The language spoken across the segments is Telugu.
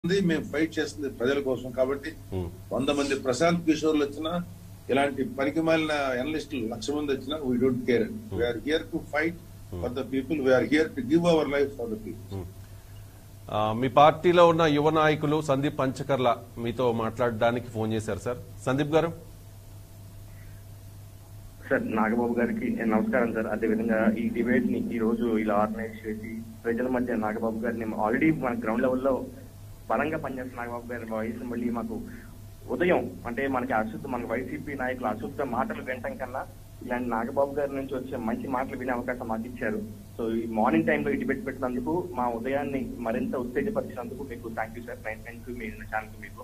ఉంది మేము ఫైట్ చేస్తుంది ప్రజల కోసం కాబట్టి ఉమ్. వంద మంది ప్రశాంత్ కిషోర్లు వచ్చినా ఇలాంటి పనికి మాలిన ఎనలిస్టులు లక్ష మంది వచ్చినా we don't care we are here to fight for the people we are here to give our life for the people ఆ, మీ పార్టీలో ఉన్న యువ నాయకులు సందీప్ పంచకర్ల మీతో మాట్లాడడానికి ఫోన్ చేశారు సార్ సందీప్ గారు సార్ నాగబాబు గారికి నమస్కారం సార్ అదేవిధంగా ఈ డిబేట్ ని ఈ రోజు ఇలా ఆర్గనైజ్ చేసి ప్రజల మధ్య నాగబాబు గారిని ఆల్రెడీ మన గ్రౌండ్ లెవెల్లో బలంగా పనిచేస్తున్న నాగబాబు గారి వాయిస్ మళ్ళీ మాకు ఉదయం అంటే మనకి అశుద్ధ మన వైసీపీ నాయకులు అశుద్ధ మాటలు వినటం కన్నా ఇలాంటి నాగబాబు గారి నుంచి వచ్చే మంచి మాటలు వినే అవకాశం మాకు ఇచ్చారు సో ఈ మార్నింగ్ టైంలో ఈ డిబేట్ పెట్టినందుకు మా ఉదయాన్ని మరింత ఉత్తేజపరిచినందుకు మీకు thank you sir nine thank you మీ ఛానల్ మీకు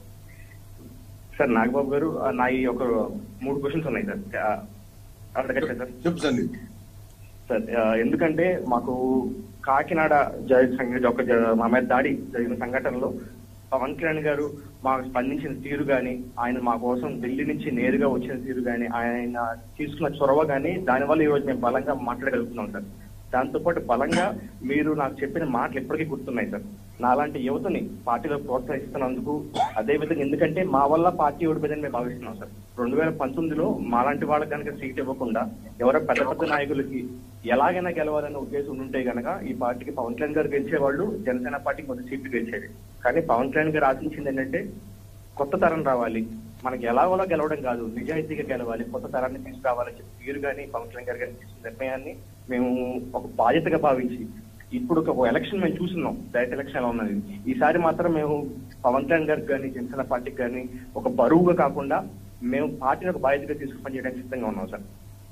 సార్ నాగబాబు గారు ఆ, నా ఈ ఒక మూడు క్వశ్చన్స్ ఉన్నాయి సార్ ఆ, అడగచ్చా సార్ చెప్పు సందీప్ సార్ ఆ, ఎందుకంటే మాకు కాకినాడ జరిగిన సంఘటన ఒక జ- మా మీద దాడి జరిగిన సంఘటనలో పవన్ కళ్యాణ్ గారు మాకు స్పందించిన తీరు గాని ఆయన మా కోసం ఢిల్లీ నుంచి నేరుగా వచ్చిన తీరు గాని ఆయన తీసుకున్న చొరవ గాని దానివల్ల ఈ రోజు మేము బలంగా మాట్లాడగలుగుతున్నాం సార్ దాంతో పాటు బలంగా మీరు నాకు చెప్పిన మాటలు ఇప్పటికీ గుర్తున్నాయి సార్ నాలాంటి యువతని పార్టీలో ప్రోత్సహిస్తున్నందుకు అదే విధంగా ఎందుకంటే మా వల్ల పార్టీ ఓడిపోయిందని మేము భావిస్తున్నాం సార్ రెండు వేల పంతొమ్మిదిలో మాలాంటి వాళ్ళకి కనుక సీట్ ఇవ్వకుండా ఎవరో పెద్ద పెద్ద నాయకులకి ఎలాగైనా గెలవాలనే ఉద్దేశం ఉంటే గనక ఈ పార్టీకి పవన్ కళ్యాణ్ గారు గెలిచేవాళ్ళు జనసేన పార్టీకి కొంత సీట్లు గెలిచేది కానీ పవన్ కళ్యాణ్ గారు ఆశించింది ఏంటంటే కొత్త తరం రావాలి మనకి ఎలాగోలా గెలవడం కాదు నిజాయితీగా గెలవాలి కొత్త తరాన్ని తీసుకురావాలని చెప్పి మీరు కానీ పవన్ కళ్యాణ్ గారు కానీ తీసుకున్న నిర్ణయాన్ని మేము ఒక బాధ్యతగా భావించి ఇప్పుడు ఒక ఎలక్షన్ మేము చూస్తున్నాం డైరెక్ట్ ఎలక్షన్ ఎలా ఉన్నది ఈసారి మాత్రం మేము పవన్ కళ్యాణ్ గారికి కానీ జనసేన పార్టీకి కానీ ఒక బరువుగా కాకుండా మేము పార్టీని ఒక బాధ్యతగా తీసుకుని పనిచేయడానికి సిద్ధంగా ఉన్నాం సార్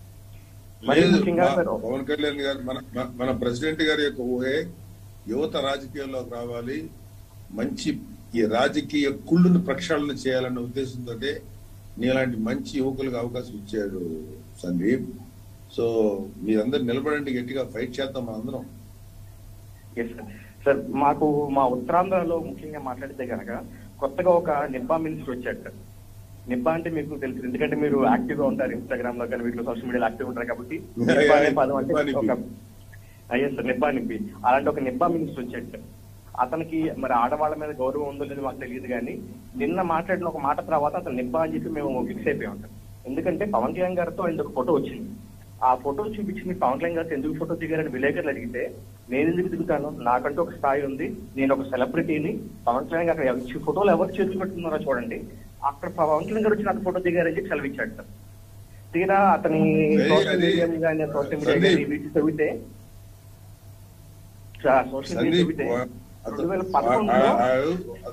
మరి లేదు, ముఖ్యంగా మా- సార్ పవన్ కళ్యాణ్ గారు మన మన- మన ప్రెసిడెంట్ గారి యొక్క ఊహే యువత రాజకీయాల్లోకి రావాలి మంచి ఈ రాజకీయ కుళ్ళును ప్రక్షాళన చేయాలన్న ఉద్దేశంతో నీలాంటి మంచి యువకులకు అవకాశం ఇచ్చాడు సందీప్ సో మీరందరూ నిలబడండి గట్టిగా ఫైట్ చేద్దాం మనందరం ఎస్ సార్ సార్ మాకు మా ఉత్తరాంధ్రలో ముఖ్యంగా మాట్లాడితే కనుక కొత్తగా ఒక నిబ్బా మినిస్టర్ వచ్చాడు సార్ నిబ్బా అంటే మీకు తెలుసు ఎందుకంటే మీరు యాక్టివ్ గా ఉంటారు ఇన్స్టాగ్రామ్ లో కానీ వీటిలో సోషల్ మీడియాలో యాక్టివ్ ఉంటారు కాబట్టి Yeah, నిబ్బా అనే yeah, పదం అంటే నిబ్బా నిబ్బి. ఒక అయ్యే సార్ నిబ్బా నిబ్బి అలాంటి ఒక నిబ్బా మినిస్టర్ వచ్చాడు సార్ అతనికి మరి ఆడవాళ్ళ మీద గౌరవం ఉందో లేదో మాకు తెలియదు కానీ నిన్న మాట్లాడిన ఒక మాట తర్వాత అతను నిబ్బా అని చెప్పి మేము ఫిక్స్ అయిపోయాం సార్ ఎందుకంటే పవన్ కళ్యాణ్ గారితో ఆయన ఒక ఫోటో వచ్చింది ఆ ఫోటో చూపించి మీ పవన్ కళ్యాణ్ గారితో ఎందుకు ఫోటో దిగారని విలేకరులు అడిగితే నేను ఎందుకు దిగుతాను నాకంటూ ఒక స్థాయి ఉంది నేను ఒక సెలబ్రిటీని పవన్ కళ్యాణ్ గారు ఇచ్చి ఫోటోలు ఎవరు చేతులు పెట్టుకున్నారో చూడండి అక్కడ పవన్ కళ్యాణ్ గారు వచ్చి నాకు ఫోటో దిగారని చెప్పి సెలవిచ్చాడు సార్ తీరా అతని అది- సోషల్ అది- మీడియా కానీ సోషల్ మీడియా సందీప్. కానీ వీటి చదివితే సోషల్ మీడియా సందీప్ చదివితే వా- రెండు వేల అతను- పదకొండులో ఆ- ఆ-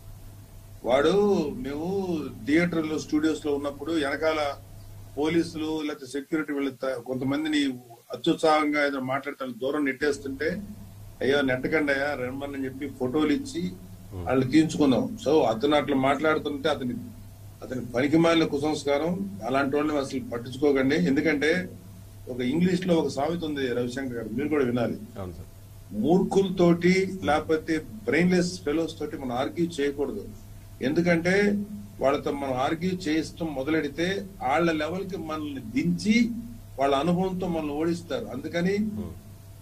వాడు మేము థియేటర్ లో స్టూడియోస్ లో ఉన్నప్పుడు వెనకాల పోలీసులు లేకపోతే సెక్యూరిటీ వీళ్ళ త- కొంతమందిని అత్యుత్సాహంగా ఏదో మాట్లాడతాను దూరం నెట్టేస్తుంటే అయ్యో నెట్టకండి అయ్యా రమ్మని చెప్పి ఫోటోలు ఇచ్చి వాళ్ళు తీయించుకున్నాం సో అతను అట్లా మాట్లాడుతుంటే అతని అతని పనికి మాలిన కుసంస్కారం అలాంటి వాళ్ళని అసలు పట్టించుకోకండి ఎందుకంటే ఒక ఇంగ్లీష్ లో ఒక సామెత ఉంది రవిశంకర్ గారు మీరు కూడా వినాలి అవును సార్ మూర్ఖులతోటి లేకపోతే బ్రెయిన్లెస్ ఫెలోస్ తోటి మనం ఆర్గ్యూ చేయకూడదు ఎందుకంటే వాళ్ళతో మనం ఆర్గ్యూ చేయిస్తాం మొదలెడితే వాళ్ళ లెవెల్ కి మనల్ని దించి వాళ్ళ అనుభవంతో మనల్ని ఓడిస్తారు అందుకని ఉమ్.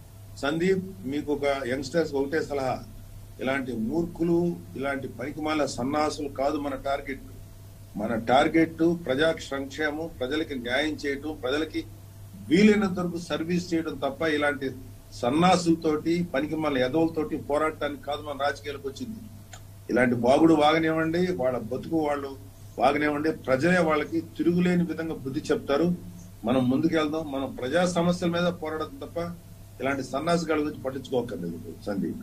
సందీప్ మీకు ఒక యంగ్స్టర్స్ ఒకటే సలహా ఇలాంటి మూర్ఖులు ఇలాంటి పనికిమాల సన్నాసులు కాదు మన టార్గెట్ మన టార్గెట్ ప్రజా సంక్షేమం ప్రజలకి న్యాయం చేయటం ప్రజలకి వీలైనంత వరకు సర్వీస్ చేయడం తప్ప ఇలాంటి సన్నాసులతోటి పనికిమాల ఎదవులతోటి పోరాటానికి కాదు మన రాజకీయాలకు వచ్చింది ఇలాంటి బాగుడు వాగనివ్వండి వాళ్ళ బతుకు వాళ్ళు వాగనివ్వండి ప్రజలే వాళ్ళకి తిరుగులేని విధంగా బుద్ధి చెప్తారు మనం ముందుకెళ్దాం మనం ప్రజా సమస్యల మీద పోరాడడం తప్ప ఇలాంటి సన్నాసిగాళ్ళ గురించి పట్టించుకోకర్లేదు సందీప్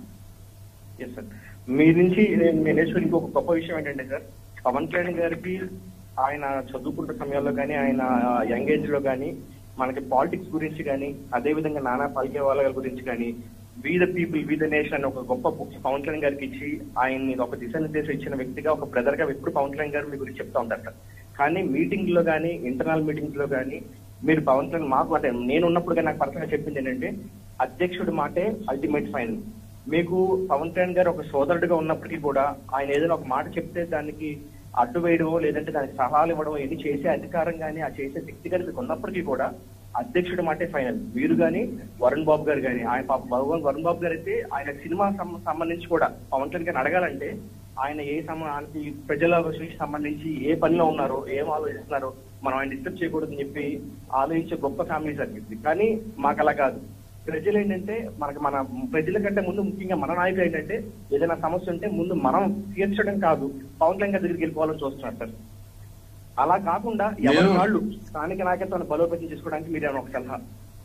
ఎస్ సార్ మీ నుంచి నేను నేను నేర్చుకున్న ఇంకొక గొప్ప విషయం ఏంటంటే సార్ పవన్ కళ్యాణ్ గారికి ఆయన చదువుకుంటున్న సమయంలో కానీ ఆయన యంగ్ ఏజ్ లో కానీ మనకి పాలిటిక్స్ గురించి కానీ అదే విధంగా నానా పలికే వాళ్ళ గురించి కానీ we the people we the nation అనే ఒక గొప్ప బుక్ పవన్ కళ్యాణ్ గారికి ఇచ్చి ఆయన్ని ఒక దిశానిర్దేశం ఇచ్చిన వ్యక్తిగా ఒక బ్రదర్ గా ఎప్పుడు పవన్ కళ్యాణ్ గారు మీ గురించి చెప్తా ఉంటారు సార్ కానీ మీటింగ్ లో కానీ ఇంటర్నల్ మీటింగ్స్ లో కానీ మీరు పవన్ కళ్యాణ్ మాకు అంటే నేను ఉన్నప్పుడు నాకు పర్సనల్ చెప్పింది ఏంటంటే అధ్యక్షుడి మాటే అల్టిమేట్ ఫైనల్ మీకు పవన్ కళ్యాణ్ గారు ఒక సోదరుడిగా ఉన్నప్పటికీ కూడా ఆయన ఏదైనా ఒక మాట చెప్తే దానికి అడ్డు వేయడమో లేదంటే దానికి సలహాలు ఇవ్వడమో ఇది చేసే అధికారం కానీ ఆ చేసే శక్తి కానీ మీకు ఉన్నప్పటికీ కూడా అధ్యక్షుడు మాటే ఫైనల్ మీరు కానీ వరుణ్ బాబు గారు కానీ ఆయన పాప భగవాన్ వరుణ్ బాబు గారు అయితే ఆయన సినిమా సం- సంబంధించి కూడా పవన్ కళ్యాణ్ గారిని అడగాలంటే ఆయన ఏ సమ ఈ ప్రజల విషయానికి సంబంధించి ఏ పనిలో ఉన్నారో ఏం ఆలోచిస్తున్నారో మనం ఆయన డిస్టర్బ్ చేయకూడదని చెప్పి ఆలోచించే గొప్ప ఫ్యామిలీ జరిగింది కానీ మాకు అలా కాదు ప్రజలు ఏంటంటే మనకి మన ప్రజల కంటే ముందు ముఖ్యంగా మన నాయకులు ఏంటంటే ఏదైనా సమస్య ఉంటే ముందు మనం తీర్చడం కాదు పవన్ కళ్యాణ్ గారి దగ్గరికి వెళ్ళిపోవాలని చూస్తున్నారు సార్ అలా కాకుండా ఎవరి నేను- వాళ్ళు స్థానిక నాయకత్వాన్ని బలోపేతం చేసుకోవడానికి మీరు ఏమైనా ఒక సలహా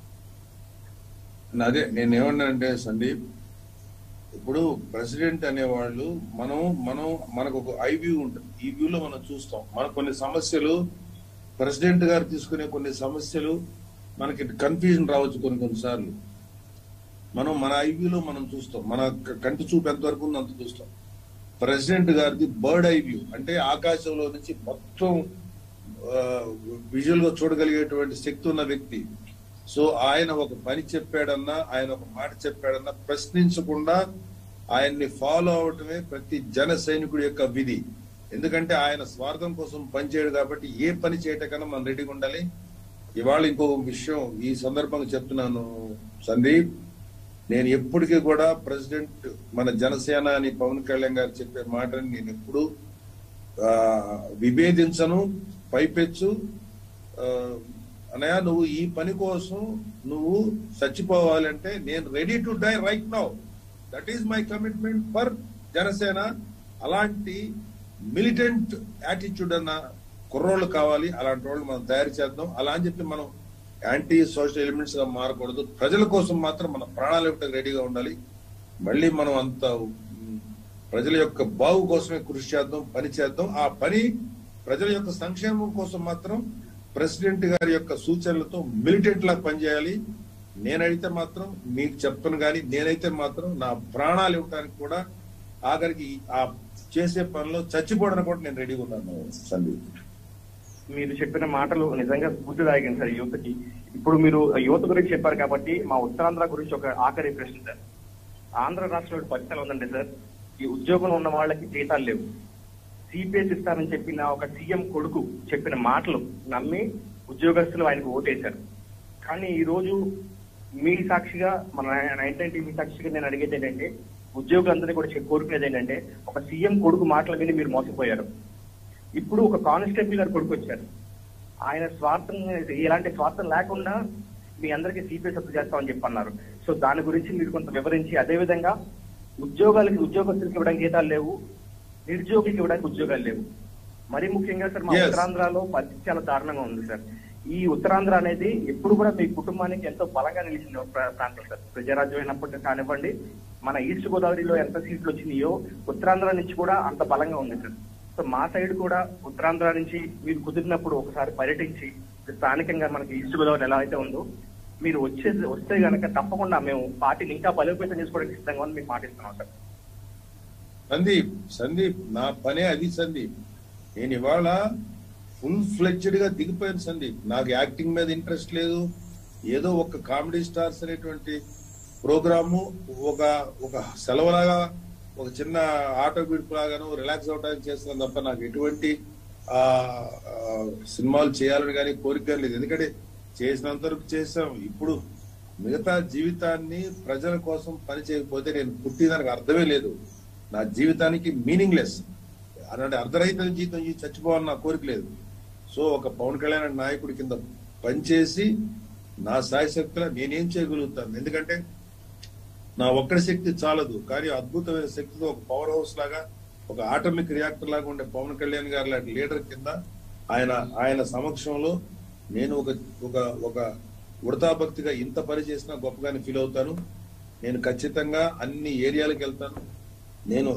అదే నేను ఏమన్నానంటే సందీప్ ఇప్పుడు ప్రెసిడెంట్ అనేవాళ్ళు మనం మనం మనకు ఒక ఐ వ్యూ ఉంటుంది ఈ వ్యూలో మనం చూస్తాం మన కొన్ని సమస్యలు ప్రెసిడెంట్ గారు తీసుకునే కొన్ని సమస్యలు మనకి కన్ఫ్యూజన్ రావచ్చు కొన్ని కొన్నిసార్లు మనం మన ఐ వ్యూలో మనం చూస్తాం మన క- కంటి చూపు ఎంతవరకు ఉందో అంత చూస్తాం ప్రెసిడెంట్ గారిది బర్డ్ ఐ వ్యూ అంటే ఆకాశంలో నుంచి మొత్తం విజువల్ గా చూడగలిగేటువంటి శక్తి ఉన్న వ్యక్తి సో ఆయన ఒక పని చెప్పాడన్నా ఆయన ఒక మాట చెప్పాడన్నా ప్రశ్నించకుండా ఆయన్ని ఫాలో అవటమే ప్రతి జన సైనికుడి యొక్క విధి ఎందుకంటే ఆయన స్వార్థం కోసం పనిచేయడు కాబట్టి ఏ పని చేయటకన్నా మనం రెడీగా ఉండాలి ఇవాళ ఇంకో విషయం ఈ సందర్భంగా చెప్తున్నాను సందీప్ నేను ఎప్పటికీ కూడా ప్రెసిడెంట్ మన జనసేన అని పవన్ కళ్యాణ్ గారు చెప్పే మాటని నేను ఎప్పుడు ఆ, విభేదించను పైపెచ్చు ఆ, అన్నయ్య నువ్వు ఈ పని కోసం నువ్వు చచ్చిపోవాలంటే నేను ready to die right now that is my commitment for Janasena అలాంటి మిలిటెంట్ యాటిట్యూడ్ అన్న కుర్రోళ్ళు కావాలి అలాంటి వాళ్ళు మనం తయారు చేద్దాం అలా అని చెప్పి మనం యాంటీ సోషల్ ఎలిమెంట్స్ గా మారకూడదు ప్రజల కోసం మాత్రం మన ప్రాణాలు ఇవ్వడానికి రెడీగా ఉండాలి మళ్ళీ మనం అంత ఉమ్, ప్రజల యొక్క బాగు కోసమే కృషి చేద్దాం పని చేద్దాం ఆ పని ప్రజల యొక్క సంక్షేమం కోసం మాత్రం ప్రెసిడెంట్ గారి యొక్క సూచనలతో మిలిటెంట్ లా పనిచేయాలి నేనైతే మాత్రం మీకు చెప్తాను కానీ నేనైతే మాత్రం నా ప్రాణాలు ఇవ్వడానికి కూడా ఆఖరికి ఆ చేసే పనిలో చచ్చిపోవడానికి కూడా నేను రెడీగా ఉన్నాను సందీప్ మీరు చెప్పిన మాటలు నిజంగా స్ఫూర్తిదాయకం సార్ యువతకి ఇప్పుడు మీరు యువత గురించి చెప్పారు కాబట్టి మా ఉత్తరాంధ్ర గురించి ఒక ఆఖరి ప్రశ్న సార్ ఆంధ్ర రాష్ట్రంలో పరిస్థితులు ఉందండి సార్ ఈ ఉద్యోగంలో ఉన్న వాళ్ళకి జీతాలు లేవు సిపిఎస్ ఇస్తారని చెప్పిన ఒక సీఎం కొడుకు చెప్పిన మాటలు నమ్మి ఉద్యోగస్తులు ఆయనకు ఓటేశారు కానీ ఈ రోజు మీ సాక్షిగా మన నైన్టీన్ టీవీ సాక్షిగా నేను అడిగేది ఏంటంటే ఉద్యోగులందరినీ కూడా చె- కోరుకునేది ఏంటంటే ఒక సీఎం కొడుకు మాటల విని మీరు మోసపోయారు ఇప్పుడు ఒక కానిస్టేబుల్ గారు కొడుకు వచ్చారు ఆయన స్వార్థం ఎలాంటి స్వార్థం లేకుండా మీ అందరికీ సిపిఎస్ అప్పు చేస్తామని చెప్పి అన్నారు సో దాని గురించి మీరు కొంత వివరించి అదే విధంగా ఉద్యోగాలకి ఉద్యోగస్తులకు ఇవ్వడానికి జీతాలు లేవు నిరుద్యోగులకు ఇవ్వడానికి ఉద్యోగాలు లేవు మరి ముఖ్యంగా సార్ మా Yes. ఉత్తరాంధ్రలో పరిస్థితి చాలా దారుణంగా ఉంది సార్ ఈ ఉత్తరాంధ్ర అనేది ఎప్పుడు కూడా మీ కుటుంబానికి ఎంతో బలంగా నిలిచిన ఒక ప్రా- ప్రాంతం సార్ ప్రజారాజ్యం అయినప్పటికీ కానివ్వండి మన ఈస్ట్ గోదావరిలో ఎంత సీట్లు వచ్చినాయో ఉత్తరాంధ్ర నుంచి కూడా అంత బలంగా ఉంది సార్ సో మా సైడ్ కూడా ఉత్తరాంధ్ర నుంచి మీరు కుదిరినప్పుడు ఒకసారి పర్యటించి స్థానికంగా మనకి ఈస్ట్ గోదావరి ఎలా అయితే ఉందో మీరు వచ్చే వస్తే గనక తప్పకుండా మేము పార్టీని ఇంకా బలోపేతం చేసుకోవడానికి సిద్ధంగా ఉంది మీకు మాటిస్తున్నాం సార్ సందీప్ సందీప్ నా పనే అది సందీప్ నేను ఇవాళ ఫుల్ ఫ్లెడ్జ్డ్ గా దిగిపోయాను సందీప్ నాకు యాక్టింగ్ మీద ఇంట్రెస్ట్ లేదు ఏదో ఒక కామెడీ స్టార్స్ అనేటువంటి ప్రోగ్రాము ఒక ఒక సెలవులాగా ఒక చిన్న ఆటో బిడుపు లాగాను రిలాక్స్ అవడానికి చేస్తున్నాను తప్ప నాకు ఎటువంటి ఆ ఆ, సినిమాలు చేయాలని కానీ కోరిక కానీ లేదు ఎందుకంటే చేసినంత వరకు చేసాం ఇప్పుడు మిగతా జీవితాన్ని ప్రజల కోసం పని చేయకపోతే నేను పుట్టిదానికి అర్థమే లేదు నా జీవితానికి మీనింగ్లెస్ అలాంటి అర్ధరహిత జీవితం ఈ చచ్చిపోవాలని నా కోరిక లేదు సో ఒక పవన్ కళ్యాణ్ అనే నాయకుడి కింద పనిచేసి నా సాయశక్తిలో నేనేం చేయగలుగుతాను ఎందుకంటే నా ఒక్కడి శక్తి చాలదు కానీ అద్భుతమైన శక్తితో ఒక పవర్ హౌస్ లాగా ఒక ఆటమిక్ రియాక్టర్ లాగా ఉండే పవన్ కళ్యాణ్ గారి లాంటి లీడర్ కింద ఆయన ఆయన సమక్షంలో నేను ఒక ఒక ఒక వృతాభక్తిగా ఇంత పని చేసినా గొప్పగానే ఫీల్ అవుతాను నేను ఖచ్చితంగా అన్ని ఏరియాలకు వెళ్తాను నేను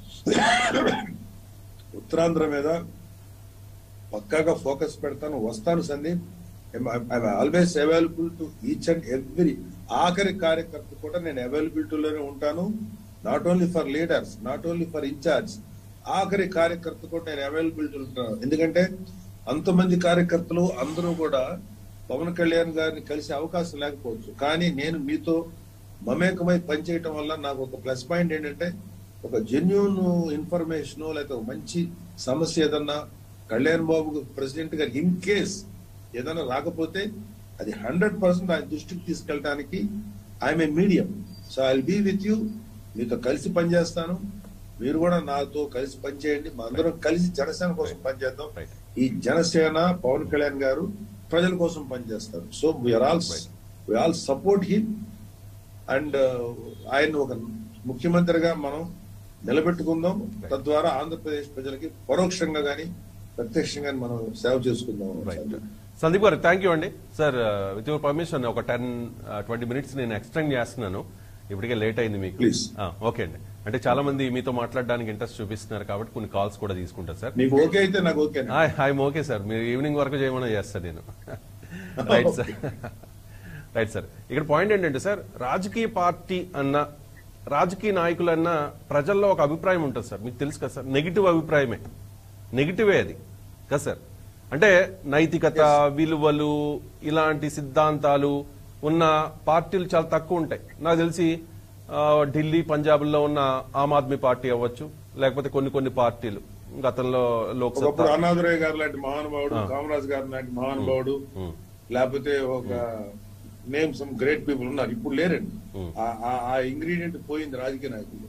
ఉత్తరాంధ్ర మీద పక్కాగా ఫోకస్ పెడతాను వస్తాను Sandeep always available to each and every ఆఖరి కార్యకర్త కూడా నేను అవైలబిలిటీలోనే ఉంటాను not only for leaders not only for incharge ఆఖరి కార్యకర్త కూడా నేను అవైలబిలిటీ ఉంటాను ఎందుకంటే అంతమంది కార్యకర్తలు అందరూ కూడా పవన్ కళ్యాణ్ గారిని కలిసే అవకాశం లేకపోవచ్చు కానీ నేను మీతో మమేకమై పనిచేయటం వల్ల నాకు ఒక ప్లస్ పాయింట్ ఏంటంటే ఒక జెన్యున్ ఇన్ఫర్మేషన్ లేకపోతే ఒక మంచి సమస్య ఏదన్నా Kalyan Babu president garu in case ఏదైనా రాకపోతే అది హండ్రెడ్ పర్సెంట్ ఆయన దృష్టికి తీసుకెళ్ళడానికి I'm a medium so I be with you మీతో కలిసి పనిచేస్తాను మీరు కూడా నాతో కలిసి పనిచేయండి మా అందరం కలిసి జనసేన కోసం పనిచేద్దాం Right. ఈ జనసేన పవన్ కళ్యాణ్ గారు ప్రజల కోసం పనిచేస్తారు so we are all we all support him and ఆయన ఒక ముఖ్యమంత్రిగా మనం నిలబెట్టుకుందాం తద్వారా ఆంధ్రప్రదేశ్ ప్రజలకి పరోక్షంగా గాని ప్రత్యక్షంగా గాని మనం సేవ చేసుకుందాం right Sandeep garu thank you అండి సార్ విత్ యువర్ పర్మిషన్ ఒక టెన్ ట్వంటీ మినిట్స్ నేను ఎక్స్టెండ్ చేస్తున్నాను ఇప్పటికే లేట్ అయింది మీకు Please. ఓకే అండి అంటే చాలా మంది మీతో మాట్లాడడానికి ఇంట్రెస్ట్ చూపిస్తున్నారు కాబట్టి కొన్ని కాల్స్ కూడా తీసుకుంటారు సార్ మీకు ఓకే అయితే నాకు ఓకే ఐఎమ్ ఓకే సార్ మీరు ఈవినింగ్ వరకు చేయమని చేస్తాను నేను రైట్ సార్ రైట్ సార్ ఇక్కడ పాయింట్ ఏంటంటే సార్ రాజకీయ పార్టీ అన్న రాజకీయ నాయకులన్న ప్రజల్లో ఒక అభిప్రాయం ఉంటుంది సార్ మీకు తెలుసు కదా సార్ నెగిటివ్ అభిప్రాయమే నెగిటివే అది కదా సార్ అంటే నైతికత విలువలు ఇలాంటి సిద్ధాంతాలు ఉన్న పార్టీలు చాలా తక్కువ ఉంటాయి నాకు తెలిసి ఆ, ఢిల్లీ పంజాబ్లో ఉన్న ఆమ్ ఆద్మీ పార్టీ అవ్వచ్చు లేకపోతే కొన్ని కొన్ని పార్టీలు గతంలో లోక్సభ ఒకప్పుడు అన్నాదురయ్య గారు లాంటి మహానుభావుడు కామరాజ్ గారు లాంటి మహానుభావుడు లేకపోతే ఒక నేమ్ సమ్ గ్రేట్ పీపుల్ ఉన్నారు ఇప్పుడు లేరండి ఆ- ఆ- ఆ ఇంగ్రీడియంట్ పోయింది రాజకీయ నాయకులు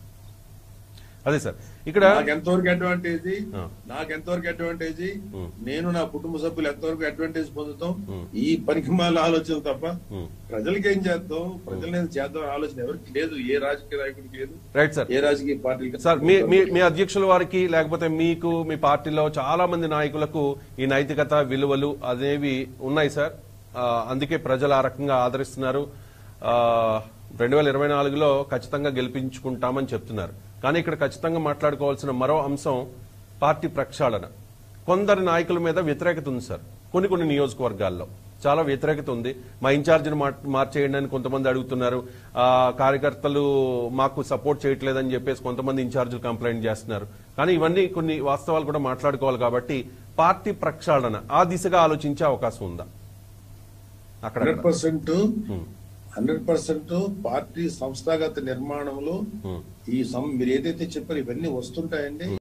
అదే సార్ ఇక్కడ నాకు ఎంతవరకు అడ్వాంటేజ్ ఆ. నాకు ఎంతవరకు అడ్వాంటేజ్ ఉం. నేను నా కుటుంబ సభ్యులు ఎంతవరకు అడ్వాంటేజ్ పొందుతాం ఈ పనికిమాల ఆలోచనలు తప్ప ఉం. ప్రజలకి ఏం చేద్దాం ప్రజలు ఏం చేద్దాం అనే ఆలోచన ఎవరికి లేదు ఏ రాజకీయ నాయకుడికి లేదు రైట్ సార్ ఏ రాజకీయ పార్టీకి సార్ మీ మీ మీ అధ్యక్షుల వారికి లేకపోతే మీకు మీ పార్టీలో చాలా మంది నాయకులకు ఈ నైతికత విలువలు అనేవి ఉన్నాయి సార్ ఆ, అందుకే ప్రజలు ఆ రకంగా ఆదరిస్తున్నారు రెండు వేల ఇరవై నాలుగులో ఖచ్చితంగా గెలిపించుకుంటామని చెప్తున్నారు కానీ ఇక్కడ ఖచ్చితంగా మాట్లాడుకోవాల్సిన మరో అంశం పార్టీ ప్రక్షాళన కొందరు నాయకుల మీద వ్యతిరేకత ఉంది సార్ కొన్ని కొన్ని నియోజకవర్గాల్లో చాలా వ్యతిరేకత ఉంది మా ఇన్ఛార్జిని మార్- మార్చేయండి అని కొంతమంది అడుగుతున్నారు ఆ కార్యకర్తలు మాకు సపోర్ట్ చేయట్లేదని చెప్పేసి కొంతమంది ఇన్ఛార్జీలు కంప్లైంట్ చేస్తున్నారు కానీ ఇవన్నీ కొన్ని వాస్తవాలు కూడా మాట్లాడుకోవాలి కాబట్టి పార్టీ ప్రక్షాళన ఆ దిశగా ఆలోచించే అవకాశం ఉందా అక్కడ hundred percent hundred percent party సంస్థాగత నిర్మాణంలో ఈ సం మీరు ఏదైతే చెప్పారో ఇవన్నీ వస్తుంటాయండి